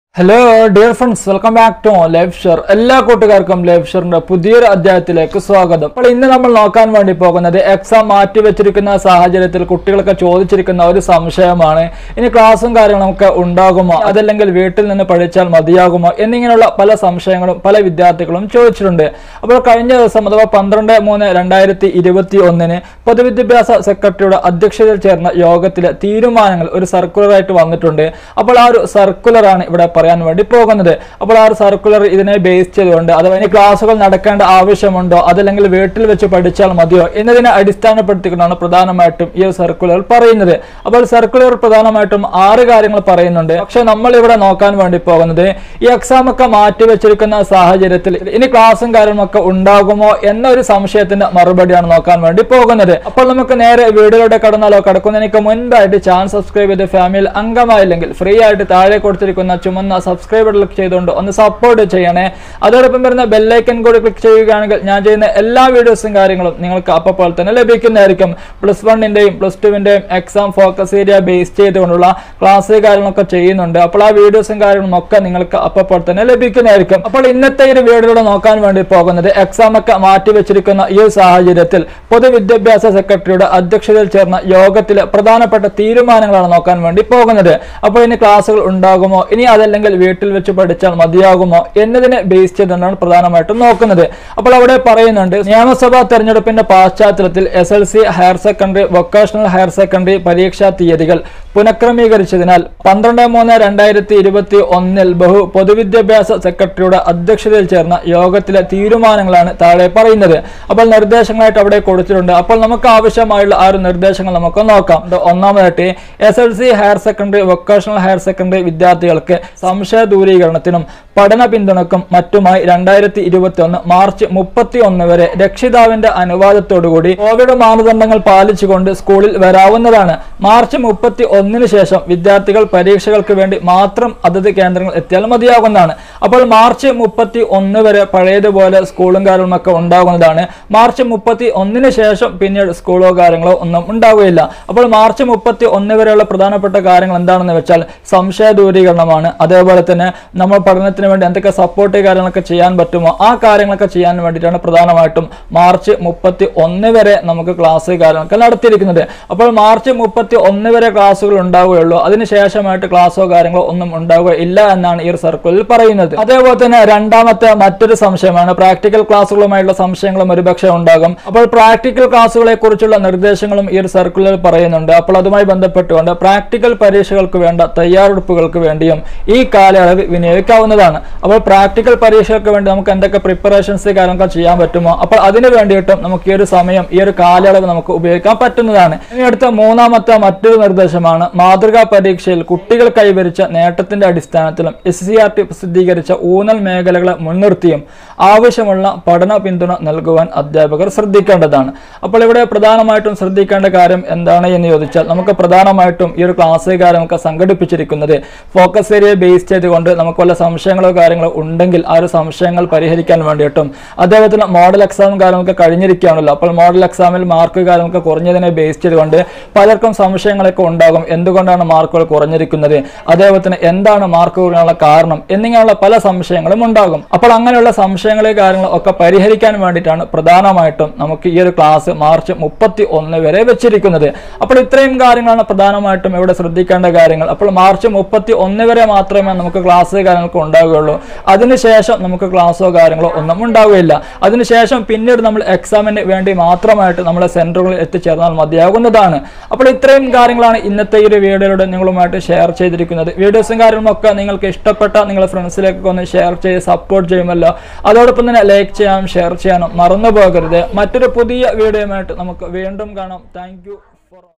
hello dear friends welcome back to life share എല്ലാ കൂട്ടുകാർക്കും life ഷെയറിന്റെ പുതിയൊരു അധ്യായത്തിലേക്ക് സ്വാഗതം അപ്പോൾ ഇന്ന് നമ്മൾ നോക്കാൻ വേണ്ടി പോകുന്നത് എക്സാം മാറ്റി വെച്ചിരിക്കുന്ന സാഹചര്യത്തിൽ കുട്ടികൾക്ക് ചോദിച്ചിരിക്കുന്ന ഒരു സംശയമാണ് ഇനി ക്ലാസ്സും കാര്യങ്ങളും നമുക്ക് ഉണ്ടാകുമോ അതല്ലെങ്കിൽ വീട്ടിൽ നിന്ന് പഠിച്ചാൽ മതിയാകുമോ എന്നിങ്ങനെയുള്ള പല സംശയങ്ങളും പല വിദ്യാർത്ഥികളും ചോദിച്ചിട്ടുണ്ട് അപ്പോൾ കഴിഞ്ഞ ദിവസം അഥവാ പന്ത്രണ്ട് മൂന്ന് രണ്ടായിരത്തി ഇരുപത്തി ഒന്നിന് പൊതുവിദ്യാഭ്യാസ സെക്രട്ടറിയുടെ അധ്യക്ഷതയിൽ ചേർന്ന യോഗത്തിലെ തീരുമാനങ്ങൾ ഒരു സർക്കുലറായിട്ട് വന്നിട്ടുണ്ട് അപ്പോൾ ആ ഒരു സർക്കുലറാണ് ഇവിടെ പറയാൻ വേണ്ടി പോകുന്നത് അപ്പോൾ ആ ഒരു സർക്കുലർ ഇതിനെ ബേസ് ചെയ്തുകൊണ്ട് അഥവാ ഇനി ക്ലാസ്സുകൾ നടക്കേണ്ട ആവശ്യമുണ്ടോ അതല്ലെങ്കിൽ വീട്ടിൽ വെച്ച് പഠിച്ചാൽ മതിയോ എന്നതിനെ അടിസ്ഥാനപ്പെടുത്തിക്കൊണ്ടാണ് പ്രധാനമായിട്ടും ഈ ഒരു സർക്കുലർ പറയുന്നത് അപ്പോൾ സർക്കുലർ പ്രധാനമായിട്ടും ആറ് കാര്യങ്ങൾ പറയുന്നുണ്ട് പക്ഷെ നമ്മൾ ഇവിടെ നോക്കാൻ വേണ്ടി പോകുന്നത് ഈ എക്സാം ഒക്കെ മാറ്റി വെച്ചിരിക്കുന്ന സാഹചര്യത്തിൽ ഇനി ക്ലാസ്സും കാര്യങ്ങളൊക്കെ ഉണ്ടാകുമോ എന്നൊരു സംശയത്തിന്റെ മറുപടിയാണ് നോക്കാൻ വേണ്ടി പോകുന്നത് അപ്പോൾ നമുക്ക് നേരെ വീഡിയോയിലൂടെ കടന്നാലോ കടക്കുന്നതിന് മുൻപായിട്ട് ചാനൽ സബ്സ്ക്രൈബ് ചെയ്ത് ഫാമിലിയിൽ അംഗമായില്ലെങ്കിൽ ഫ്രീ ആയിട്ട് താഴെ കൊടുത്തിരിക്കുന്ന ചുമന്ന സബ്സ്ക്രൈബ് ക്ലിക്ക് ചെയ്തുകൊണ്ട് ഒന്ന് സപ്പോർട്ട് ചെയ്യണേ അതോടൊപ്പം വരുന്ന ബെല്ലൈക്കൻ കൂടി ക്ലിക്ക് ചെയ്യുകയാണെങ്കിൽ ഞാൻ ചെയ്യുന്ന എല്ലാ വീഡിയോസും കാര്യങ്ങളും നിങ്ങൾക്ക് അപ്പോൾ തന്നെ ലഭിക്കുന്നതായിരിക്കും പ്ലസ് വണ്ണിന്റെയും പ്ലസ് ടുവിന്റെയും എക്സാം ഫോക്കസ് ഏരിയ ബേസ് ചെയ്തുകൊണ്ടുള്ള ക്ലാസ് കാര്യങ്ങളൊക്കെ ചെയ്യുന്നുണ്ട് അപ്പോൾ ആ വീഡിയോസും കാര്യങ്ങളും ഒക്കെ നിങ്ങൾക്ക് അപ്പോൾ തന്നെ ലഭിക്കുന്നതായിരിക്കും അപ്പോൾ ഇന്നത്തെ ഈ ഒരു വീഡിയോയിലൂടെ നോക്കാൻ വേണ്ടി പോകുന്നത് എക്സാം ഒക്കെ മാറ്റി വെച്ചിരിക്കുന്ന ഈ ഒരു സാഹചര്യത്തിൽ പൊതുവിദ്യാഭ്യാസ സെക്രട്ടറിയുടെ അധ്യക്ഷതയിൽ ചേർന്ന യോഗത്തിലെ പ്രധാനപ്പെട്ട തീരുമാനങ്ങളാണ് നോക്കാൻ വേണ്ടി പോകുന്നത് അപ്പോൾ ഇനി ക്ലാസ്സുകൾ ഉണ്ടാകുമോ ഇനി അതല്ലെങ്കിൽ വീട്ടിൽ വെച്ച് പഠിച്ചാൽ മതിയാകുമോ എന്നതിനെ ബേസ് ചെയ്തുകൊണ്ടാണ് പ്രധാനമായിട്ടും നോക്കുന്നത് അപ്പോൾ അവിടെ പറയുന്നുണ്ട് നിയമസഭാ തെരഞ്ഞെടുപ്പിന്റെ പശ്ചാത്തലത്തിൽ S L C higher secondary vocational higher secondary പരീക്ഷാ തീയതികൾ പുനഃക്രമീകരിച്ചതിനാൽ പന്ത്രണ്ട് മൂന്ന് രണ്ടായിരത്തി ഇരുപത്തി ഒന്നിൽ ബഹു പൊതുവിദ്യാഭ്യാസ സെക്രട്ടറിയുടെ അധ്യക്ഷതയിൽ ചേർന്ന യോഗത്തിലെ തീരുമാനങ്ങളാണ് താഴെ പറയുന്നത് അപ്പോൾ നിർദ്ദേശങ്ങളായിട്ട് അവിടെ കൊടുത്തിട്ടുണ്ട് അപ്പോൾ നമുക്ക് ആവശ്യമായുള്ള ആ ഒരു നിർദ്ദേശങ്ങൾ നമുക്ക് നോക്കാം ഇത് ഒന്നാമതായിട്ട് S L C higher secondary vocational higher secondary വിദ്യാർത്ഥികൾക്ക് സംശയ ദൂരീകരണത്തിനും പഠന പിന്തുണക്കും മറ്റുമായി രണ്ടായിരത്തി ഇരുപത്തി ഒന്ന് മാർച്ച് മുപ്പത്തി ഒന്ന് വരെ രക്ഷിതാവിന്റെ അനുവാദത്തോടുകൂടി കോവിഡ് മാനദണ്ഡങ്ങൾ പാലിച്ചുകൊണ്ട് സ്കൂളിൽ വരാവുന്നതാണ് മാർച്ച് മുപ്പത്തി ഒന്നിന് ശേഷം വിദ്യാർത്ഥികൾ പരീക്ഷകൾക്ക് വേണ്ടി മാത്രം അതത് കേന്ദ്രങ്ങൾ എത്തിയാൽ മതിയാകുന്നതാണ് അപ്പോൾ മാർച്ച് മുപ്പത്തി ഒന്ന് വരെ പഴയതുപോലെ സ്കൂളും കാര്യങ്ങളും ഒക്കെ ഉണ്ടാകുന്നതാണ് മാർച്ച് മുപ്പത്തി ഒന്നിന് ശേഷം പിന്നീട് സ്കൂളോ കാര്യങ്ങളോ ഒന്നും ഉണ്ടാവുകയില്ല അപ്പോൾ മാർച്ച് മുപ്പത്തി ഒന്ന് വരെയുള്ള പ്രധാനപ്പെട്ട കാര്യങ്ങൾ എന്താണെന്ന് വെച്ചാൽ സംശയ ദൂരീകരണമാണ് അതേപോലെ തന്നെ നമ്മൾ പഠനത്തിന് വേണ്ടി എന്തൊക്കെ സപ്പോർട്ട് കാര്യങ്ങളൊക്കെ ചെയ്യാൻ പറ്റുമോ ആ കാര്യങ്ങളൊക്കെ ചെയ്യാൻ വേണ്ടിയിട്ടാണ് പ്രധാനമായിട്ടും മാർച്ച് മുപ്പത്തി ഒന്ന് വരെ നമുക്ക് ക്ലാസ് കാര്യങ്ങളൊക്കെ നടത്തിയിരിക്കുന്നത് അപ്പോൾ മാർച്ച് മുപ്പത്തി ഒന്ന് വരെ ക്ലാസ്സുകൾ ഉണ്ടാവുകയുള്ളൂ അതിനുശേഷമായിട്ട് ക്ലാസ്സോ കാര്യങ്ങളോ ഒന്നും ഉണ്ടാവുക ഇല്ല എന്നാണ് ഈ ഒരു സർക്കിളിൽ പറയുന്നത് അതേപോലെ തന്നെ രണ്ടാമത്തെ മറ്റൊരു സംശയമാണ് പ്രാക്ടിക്കൽ ക്ലാസ്സുകളുമായുള്ള സംശയങ്ങളും ഒരുപക്ഷെ ഉണ്ടാകും അപ്പോൾ പ്രാക്ടിക്കൽ ക്ലാസ്സുകളെ കുറിച്ചുള്ള നിർദ്ദേശങ്ങളും ഈ ഒരു സർക്കുലർ പറയുന്നുണ്ട് അപ്പോൾ അതുമായി ബന്ധപ്പെട്ടുകൊണ്ട് പ്രാക്ടിക്കൽ പരീക്ഷകൾക്ക് വേണ്ട തയ്യാറെടുപ്പുകൾക്ക് വേണ്ടിയും ഈ കാലയളവ് വിനിയോഗിക്കാവുന്നതാണ് അപ്പോൾ പ്രാക്ടിക്കൽ പരീക്ഷകൾക്ക് വേണ്ടി നമുക്ക് എന്തൊക്കെ പ്രിപ്പറേഷൻസ് കാര്യങ്ങളൊക്കെ ചെയ്യാൻ പറ്റുമോ അപ്പോൾ അതിന് വേണ്ടിയിട്ടും നമുക്ക് ഈ ഒരു സമയം ഈ ഒരു കാലയളവ് നമുക്ക് ഉപയോഗിക്കാൻ പറ്റുന്നതാണ് ഇനി അടുത്ത മൂന്നാമത്തെ മറ്റൊരു നിർദ്ദേശമാണ് മാതൃകാ പരീക്ഷയിൽ കുട്ടികൾ കൈവരിച്ച നേട്ടത്തിന്റെ അടിസ്ഥാനത്തിലും എസ് സി ആർ ടി പ്രസിദ്ധീകരിച്ച ഊന്നൽ മേഖലകളെ മുൻനിർത്തിയും ആവശ്യമുള്ള പഠന പിന്തുണ നൽകുവാൻ അധ്യാപകർ ശ്രദ്ധിക്കേണ്ടതാണ് അപ്പോൾ ഇവിടെ പ്രധാനമായിട്ടും ശ്രദ്ധിക്കേണ്ട കാര്യം എന്താണ് എന്ന് ചോദിച്ചാൽ നമുക്ക് പ്രധാനമായിട്ടും ഈ ഒരു ക്ലാസ് കാര്യമൊക്കെ സംഘടിപ്പിച്ചിരിക്കുന്നത് ഫോക്കസ് ഏരിയ ബേസ് ചെയ്തുകൊണ്ട് നമുക്ക് വല്ല സംശയങ്ങളോ കാര്യങ്ങളോ ഉണ്ടെങ്കിൽ ആ ഒരു സംശയങ്ങൾ പരിഹരിക്കാൻ വേണ്ടിയിട്ടും അതേപോലെ മോഡൽ എക്സാം കാര്യങ്ങളൊക്കെ കഴിഞ്ഞിരിക്കുകയാണല്ലോ അപ്പോൾ മോഡൽ എക്സാമിൽ മാർക്ക് കാര്യങ്ങളൊക്കെ കുറഞ്ഞതിനെ ബേസ് ചെയ്തുകൊണ്ട് പലർക്കും സംശയങ്ങളൊക്കെ ഉണ്ടാകും എന്തുകൊണ്ടാണ് മാർക്കുകൾ കുറഞ്ഞിരിക്കുന്നത് അതേപോലെ തന്നെ എന്താണ് മാർക്ക് കുറയാനുള്ള കാരണം എന്നിങ്ങനെയുള്ള പല സംശയങ്ങളും ഉണ്ടാകും അപ്പോൾ അങ്ങനെയുള്ള സംശയങ്ങളെ കാര്യങ്ങളും ഒക്കെ പരിഹരിക്കാൻ വേണ്ടിയിട്ടാണ് പ്രധാനമായിട്ടും നമുക്ക് ഈ ഒരു ക്ലാസ് മാർച്ച് മുപ്പത്തി ഒന്ന് വരെ വെച്ചിരിക്കുന്നത് അപ്പോൾ ഇത്രയും കാര്യങ്ങളാണ് പ്രധാനമായിട്ടും ഇവിടെ ശ്രദ്ധിക്കേണ്ട കാര്യങ്ങൾ അപ്പോൾ മാർച്ച് മുപ്പത്തി ഒന്ന് വരെ മാത്രമേ നമുക്ക് ക്ലാസ് കാര്യങ്ങൾക്ക് ഉണ്ടാവുകയുള്ളൂ അതിനുശേഷം നമുക്ക് ക്ലാസ്സോ കാര്യങ്ങളോ ഒന്നും ഉണ്ടാവുകയില്ല അതിനുശേഷം പിന്നീട് നമ്മൾ എക്സാമിന് വേണ്ടി മാത്രമായിട്ട് നമ്മളെ സെന്ററുകളിൽ എത്തിച്ചേർന്നാൽ മതിയാകുന്നതാണ് അപ്പോൾ ഇത്രയും കാര്യങ്ങളാണ് ഇന്നത്തെ ഈ ഒരു വീഡിയോയിലൂടെ നിങ്ങളുമായിട്ട് ഷെയർ ചെയ്തിരിക്കുന്നത് വീഡിയോസും കാര്യങ്ങളൊക്കെ നിങ്ങൾക്ക് ഇഷ്ടപ്പെട്ട നിങ്ങളുടെ ഫ്രണ്ട്സിലേക്കൊക്കെ ഒന്ന് ഷെയർ ചെയ്ത് സപ്പോർട്ട് ചെയ്യുമല്ലോ അതോടൊപ്പം തന്നെ ലൈക്ക് ചെയ്യാനും ഷെയർ ചെയ്യാനും മറന്നു പോകരുത് മറ്റൊരു പുതിയ വീഡിയോയുമായിട്ട് നമുക്ക് വീണ്ടും കാണാം താങ്ക്